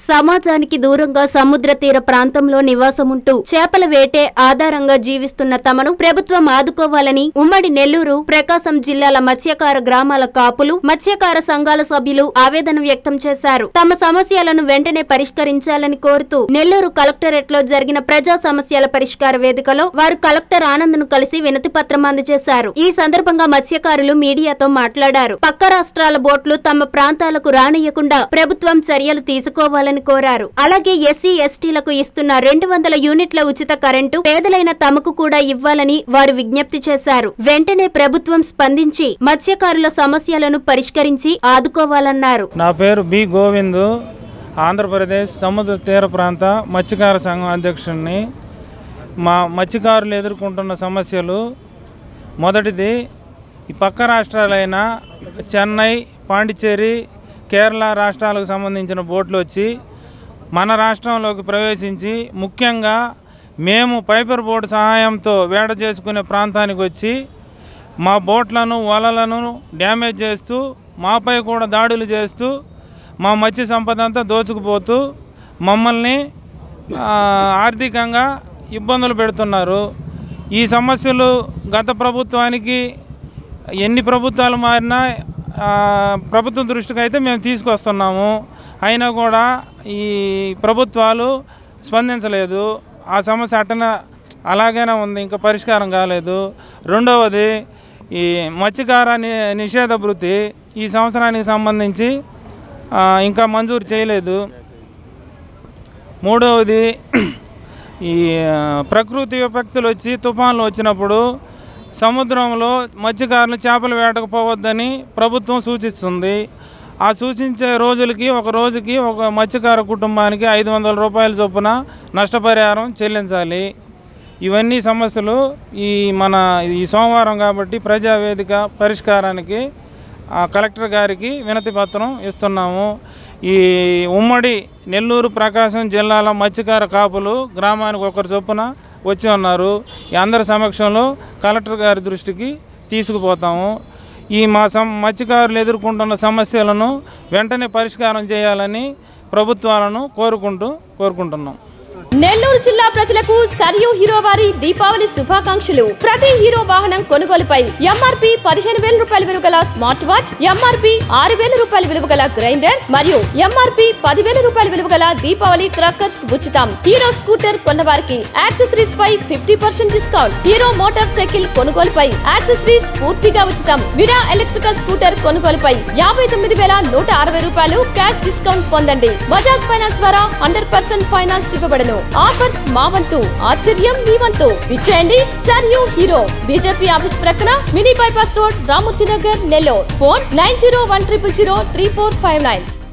సమాజానికి దూరంగా సముద్ర తీర ప్రాంతంలో నివాసముంటూ చేపల వేటే ఆధారంగా జీవిస్తున్న తమను ప్రభుత్వం ఆదుకోవాలని ఉమ్మడి నెల్లూరు ప్రకాశం జిల్లాల మత్స్యకార గ్రామాల కాపులు మత్స్యకార సంఘాల సభ్యులు ఆవేదన వ్యక్తం చేశారు తమ సమస్యలను వెంటనే పరిష్కరించాలని కోరుతూ నెల్లూరు కలెక్టరేట్ లో జరిగిన ప్రజా సమస్యల పరిష్కార వేదికలో వారు కలెక్టర్ ఆనంద్ను కలిసి వినతి పత్రం అందజేశారు ఈ సందర్భంగా మత్స్యకారులు మీడియాతో మాట్లాడారు పక్క రాష్ట్రాల బోట్లు తమ ప్రాంతాలకు రానియకుండా ప్రభుత్వం చర్యలు తీసుకోవాలని కోరారు అలాగే ఎస్సీ ఎస్టీలకు ఇస్తున్న రెండు వందల యూనిట్ల ఉచిత కరెంటు పేదలైన తమకు కూడా ఇవ్వాలని వారు విజ్ఞప్తి చేశారు వెంటనే ప్రభుత్వం స్పందించి మత్స్యకారుల సమస్యలను పరిష్కరించి ఆదుకోవాలన్నారు నా పేరు బి గోవిందు ఆంధ్రప్రదేశ్ సముద్ర తీర ప్రాంత మత్స్యకార సంఘం అధ్యక్షుడిని మా మత్స్యకారులు ఎదుర్కొంటున్న సమస్యలు మొదటిది ఈ పక్క రాష్ట్రాలైన చెన్నై పాండిచ్చేరి కేరళ రాష్ట్రాలకు సంబంధించిన బోట్లు వచ్చి మన రాష్ట్రంలోకి ప్రవేశించి ముఖ్యంగా మేము పైపర్ బోట్ సహాయంతో వేట చేసుకునే ప్రాంతానికి వచ్చి మా బోట్లను వలలను డ్యామేజ్ చేస్తూ మాపై కూడా దాడులు చేస్తూ మా మత్స్య సంపద అంతా దోచుకుపోతూ మమ్మల్ని ఆ, ఆర్థికంగా ఇబ్బందులు పెడుతున్నారు ఈ సమస్యలు గత ప్రభుత్వానికి ఎన్ని ప్రభుత్వాలు మారినా ఆ, ప్రభుత్వం దృష్టికి అయితే మేము తీసుకొస్తున్నాము అయినా కూడా ఈ ప్రభుత్వాలు స్పందించలేదు ఆ సమస్య అట్టన అలాగనే ఉంది ఇంకా పరిష్కారం కాలేదు రెండవది ఈ మత్స్యకార ని- నిషేధ వృత్తి ఈ సంవత్సరానికి సంబంధించి ఆ, ఇంకా మంజూరు చేయలేదు మూడవది ఈ ఆ, ప్రకృతి విపత్తులు వచ్చి తుఫాన్లు వచ్చినప్పుడు సముద్రంలో మత్స్యకారులు చేపలు వేటకు పోవద్దని ప్రభుత్వం సూచిస్తుంది ఆ సూచించే రోజులకి ఒక రోజుకి ఒక మత్స్యకార కుటుంబానికి ఐదు వందల రూపాయల చొప్పున నష్టపరిహారం చెల్లించాలి ఇవన్నీ సమస్యలు ఈ మన ఈ సోమవారం కాబట్టి ప్రజావేదిక పరిష్కారానికి ఆ కలెక్టర్ గారికి వినతి పత్రం ఇస్తున్నాము ఈ ఉమ్మడి నెల్లూరు ప్రకాశం జిల్లాల మత్స్యకార కాపులు గ్రామానికి ఒకరు చొప్పున వచ్చి ఉన్నారు ఈ అందరి సమక్షంలో కలెక్టర్ గారి దృష్టికి తీసుకుపోతాము ఈ మా సం మత్స్యకారులు ఎదుర్కొంటున్న సమస్యలను వెంటనే పరిష్కారం చేయాలని ప్రభుత్వాలను కోరుకుంటూ కోరుకుంటున్నాం నెల్లూరు జిల్లా ప్రజలకు సరియు హీరో వారి దీపావళి శుభాకాంక్షలు ప్రతి హీరో వాహనం కొనుగోలుపై ఎంఆర్పి పదిహేను వేల రూపాయల విలువ గల స్మార్ట్ వాచ్ ఎంఆర్పి ఆరు వేల రూపాయల విలువ గల గ్రైండర్ మరియు ఎంఆర్పి పదివేల రూపాయల విలువ గల దీపావళి క్రాకర్స్ ఉచితం హీరో స్కూటర్ కొన్నవారికి యాక్సెసరీస్ పై fifty percent discount Hero motorcycle కొనుగోలుపై యాక్సెసరీస్ పూర్తిగా ఉచితం విరా ఎలక్ట్రికల్ స్కూటర్ కొనుగోలుపై యాభై తొమ్మిది వేల నూట అరవై రూపాయలు క్యాష్ డిస్కౌంట్ పొందండి బజాజ్ ఫైనాన్స్ ద్వారా హండ్రెడ్ పర్సెంట్ ఫైనాన్స్ ఇవ్వబడను ఆఫర్స్ మా వంతు ఆశ్చర్యం మీ వంతు విచ్చేయండి sir you Hero BJP office ప్రక్కన mini bypass road Ramurthy Nagar Nellore phone nine zero one triple zero three four five nine